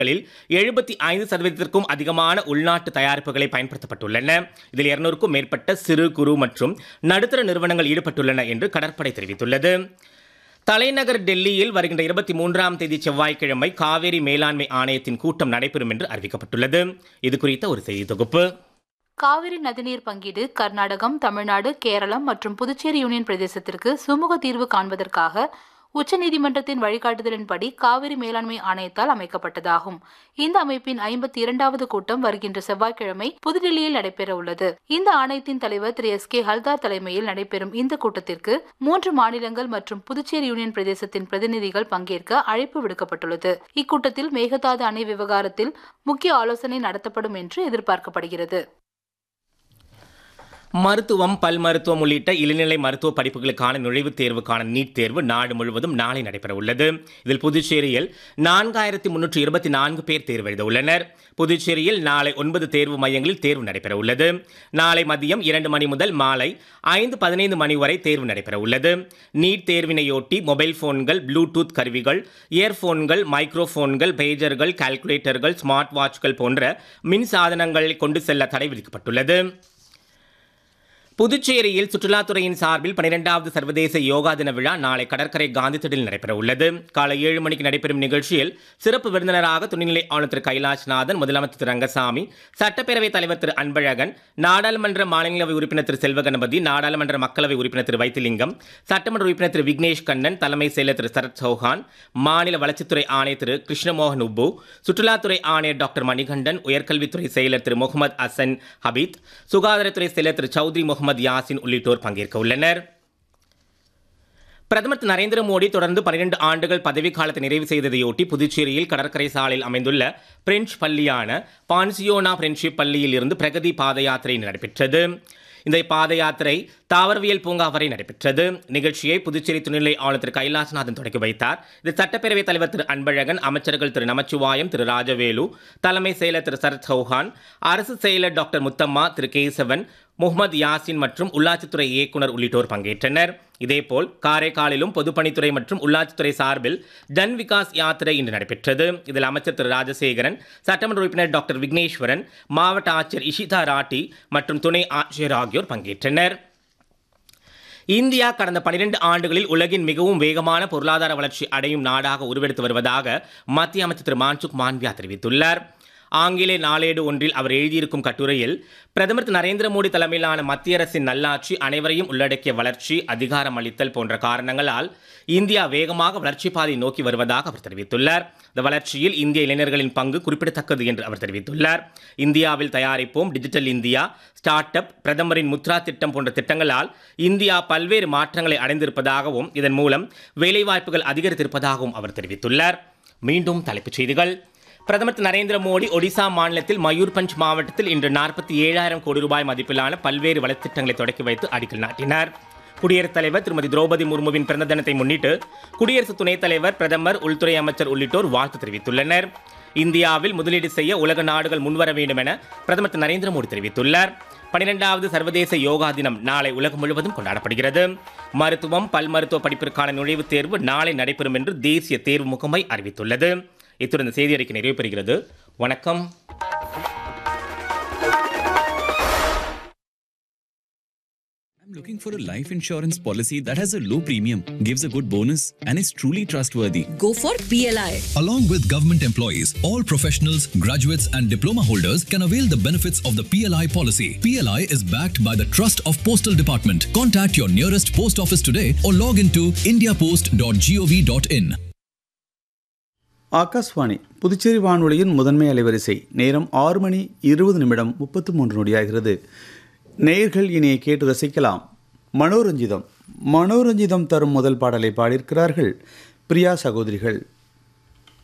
களில் எழுபத்தி ஐந்து சதவீதத்திற்கும் அதிகமான உள்நாட்டு தயாரிப்புகளை பயன்படுத்தப்பட்டுள்ளன இதில் இருநூறுக்கும் மேற்பட்ட சிறு குறு மற்றும் நடுத்தர நிறுவனங்கள் ஈடுபட்டுள்ளன என்று கடற்படை தெரிவித்துள்ளது தலைநகர் டெல்லியில் வருகின்ற இருபத்தி மூன்றாம் தேதி செவ்வாய்க்கிழமை காவேரி மேலாண்மை ஆணையத்தின் கூட்டம் நடைபெறும் என்று அறிவிக்கப்பட்டுள்ளது இது குறித்த ஒரு செய்தி தொகுப்பு காவிரி நதிநீர் பங்கீடு கர்நாடகம் தமிழ்நாடு கேரளம் மற்றும் புதுச்சேரி யூனியன் பிரதேசத்திற்கு சுமூக தீர்வு காண்பதற்காக உச்சநீதிமன்றத்தின் வழிகாட்டுதலின்படி காவிரி மேலாண்மை ஆணையத்தால் அமைக்கப்பட்டதாகும் இந்த அமைப்பின் ஐம்பத்தி இரண்டாவது கூட்டம் வருகின்ற செவ்வாய்க்கிழமை புதுடில்லியில் நடைபெற உள்ளது இந்த ஆணையத்தின் தலைவர் திரு எஸ் கே ஹல்தார் தலைமையில் நடைபெறும் இந்த கூட்டத்திற்கு மூன்று மாநிலங்கள் மற்றும் புதுச்சேரி யூனியன் பிரதேசத்தின் பிரதிநிதிகள் பங்கேற்க அழைப்பு விடுக்கப்பட்டுள்ளது இக்கூட்டத்தில் மேகதாது அணை விவகாரத்தில் முக்கிய ஆலோசனை நடத்தப்படும் என்று எதிர்பார்க்கப்படுகிறது மருத்துவம் பல் மருத்துவம் உள்ளிட்ட இளநிலை மருத்துவ படிப்புகளுக்கான நுழைவுத் தேர்வுக்கான நீட் தேர்வு நாடு முழுவதும் நாளை நடைபெற உள்ளது இதில் புதுச்சேரியில் நான்காயிரத்தி முன்னூற்று இருபத்தி நான்கு பேர் தேர்வு எழுத உள்ளனர் புதுச்சேரியில் நாளை ஒன்பது தேர்வு மையங்களில் தேர்வு நடைபெற உள்ளது நாளை மதியம் இரண்டு மணி முதல் மாலை ஐந்து பதினைந்து மணி வரை தேர்வு நடைபெற உள்ளது நீட் தேர்வினையொட்டி மொபைல் போன்கள் ப்ளூடூத் கருவிகள் இயர்போன்கள் மைக்ரோஃபோன்கள் பேஜர்கள் கால்குலேட்டர்கள் ஸ்மார்ட் வாட்ச்கள் போன்ற மின் சாதனங்களை கொண்டு செல்ல தடை விதிக்கப்பட்டுள்ளது புதுச்சேரியில் சுற்றுலாத்துறையின் சார்பில் பனிரெண்டாவது சர்வதேச யோகா தின விழா நாளை கடற்கரை காந்தி திடலில் நடைபெற உள்ளது காலை ஏழு மணிக்கு நடைபெறும் நிகழ்ச்சியில் சிறப்பு விருந்தினராக துணைநிலை ஆளுநர் திரு கைலாஷ்நாதன் முதலமைச்சர் திரு ரங்கசாமி சட்டப்பேரவைத் தலைவர் திரு அன்பழகன் நாடாளுமன்ற மாநிலங்களவை உறுப்பினர் திரு செல்வகணபதி நாடாளுமன்ற மக்களவை உறுப்பினர் திரு வைத்திலிங்கம் சட்டமன்ற உறுப்பினர் திரு விக்னேஷ் கண்ணன் தலைமை செயலர் திரு சரத் சௌஹான் மாநில வளர்ச்சித்துறை ஆணையர் திரு கிருஷ்ணமோகன் உப்பு சுற்றுலாத்துறை ஆணையர் டாக்டர் மணிகண்டன் உயர்கல்வித்துறை செயலர் திரு முகமது அசன் ஹபீத் சுகாதாரத்துறை செயலர் திரு சௌத்ரி முகமது யாசின் உள்ளிட்டோர் பங்கேற்க உள்ளனர் பிரதமர் திரு நரேந்திர மோடி தொடர்ந்து பன்னிரண்டு ஆண்டுகள் பதவிக்காலத்தை நிறைவு செய்ததையொட்டி புதுச்சேரியில் கடற்கரை சாலையில் அமைந்துள்ள பிரெஞ்சு பள்ளியான பான்சியோனா ஃப்ரெண்ட்ஷிப் பள்ளியில் இருந்து பிரகதி பாத யாத்திரை நடைபெற்றது இந்த பாத யாத்திரை தாவரவியல் பூங்கா வரை நடைபெற்றது நிகழ்ச்சியை புதுச்சேரி துணைநிலை ஆளுநர் திரு கைலாசநாதன் தொடங்கி வைத்தார் இது சட்டப்பேரவைத் தலைவர் திரு அன்பழகன் அமைச்சர்கள் திரு நமச்சிவாயம் திரு ராஜவேலு தலைமை செயலர் திரு சரத் சௌஹான் அரசு செயலர் டாக்டர் முத்தம்மா திரு கேசவன் முகமது யாசின் மற்றும் உள்ளாட்சித்துறை இயக்குனர் உள்ளிட்டோர் பங்கேற்றனர் இதேபோல் காரைக்காலிலும் பொதுப்பணித்துறை மற்றும் உள்ளாட்சித்துறை சார்பில் ஜன் விகாஸ் யாத்திரை இன்று நடைபெற்றது இதில் அமைச்சர் திரு ராஜசேகரன் சட்டமன்ற உறுப்பினர் டாக்டர் விக்னேஸ்வரன் மாவட்ட ஆட்சியர் இஷிதா ராட்டி மற்றும் துணை ஆட்சியர் ஆகியோர் பங்கேற்றனர் இந்தியா கடந்த பனிரெண்டு ஆண்டுகளில் உலகின் மிகவும் வேகமான பொருளாதார வளர்ச்சி அடையும் நாடாக உருவெடுத்து வருவதாக மத்திய அமைச்சர் திரு மான்சுக் மாண்வியா தெரிவித்துள்ளார் ஆங்கில நாளேடு ஒன்றில் அவர் எழுதியிருக்கும் கட்டுரையில் பிரதமர் திரு நரேந்திர மோடி தலைமையிலான மத்திய அரசின் நல்லாட்சி அனைவரையும் உள்ளடக்கிய வளர்ச்சி அதிகாரம் அளித்தல் போன்ற காரணங்களால் இந்தியா வேகமாக வளர்ச்சி பாதை நோக்கி வருவதாக அவர் தெரிவித்துள்ளார் இந்த வளர்ச்சியில் இந்திய இளைஞர்களின் பங்கு குறிப்பிடத்தக்கது என்று அவர் தெரிவித்துள்ளார் இந்தியாவில் தயாரிப்போம் டிஜிட்டல் இந்தியா ஸ்டார்ட் அப் பிரதமரின் முத்ரா திட்டம் போன்ற திட்டங்களால் இந்தியா பல்வேறு மாற்றங்களை அடைந்திருப்பதாகவும் இதன் மூலம் வேலைவாய்ப்புகள் அதிகரித்திருப்பதாகவும் அவர் தெரிவித்துள்ளார் மீண்டும் தலைப்புச் செய்திகள் பிரதமர் திரு நரேந்திர மோடி ஒடிசா மாநிலத்தில் மயூர்பஞ்ச் மாவட்டத்தில் இன்று நாற்பத்தி ஏழாயிரம் கோடி ரூபாய் மதிப்பிலான பல்வேறு வளர்ச்சித்திட்டங்களை தொடக்கி வைத்து அடிக்கல் நாட்டினார் குடியரசுத் தலைவர் திருமதி திரௌபதி முர்முவின் பிறந்த தினத்தை முன்னிட்டு குடியரசு துணைத் தலைவர் பிரதமர் உள்துறை அமைச்சர் உள்ளிட்டோர் வாழ்த்து தெரிவித்துள்ளனர் இந்தியாவில் முதலீடு செய்ய உலக நாடுகள் முன்வர வேண்டும் என பிரதமர் திரு நரேந்திர மோடி தெரிவித்துள்ளார் பனிரெண்டாவது சர்வதேச யோகா தினம் நாளை உலகம் முழுவதும் கொண்டாடப்படுகிறது மருத்துவம் பல் மருத்துவ படிப்பிற்கான நுழைவுத் தேர்வு நாளை நடைபெறும் என்று தேசிய தேர்வு முகமை அறிவித்துள்ளது இத்துடன் இந்த செய்தி அறிக்கை நிறைவு பெறுகிறது வணக்கம் I'm looking for a life insurance policy that has a low premium, gives a good bonus, and is truly trustworthy. Go for PLI. Along with government employees, all professionals, graduates, and diploma holders can avail the benefits of the PLI policy. PLI is backed by the Trust of Postal Department. Contact your nearest post office today or log into indiapost.gov.in. Akashvani Puducherry வானொலியின் முதன்மை அலைவரிசை நேரம் ஆறு மணி இருபது நிமிடம் முப்பத்து மூன்று நொடியாகிறது நேயர்கள் இனியை கேட்டு ரசிக்கலாம் மனோரஞ்சிதம் மனோரஞ்சிதம் தரும் முதல் பாடலை பாடியிருக்கிறார்கள் பிரியா சகோதரிகள்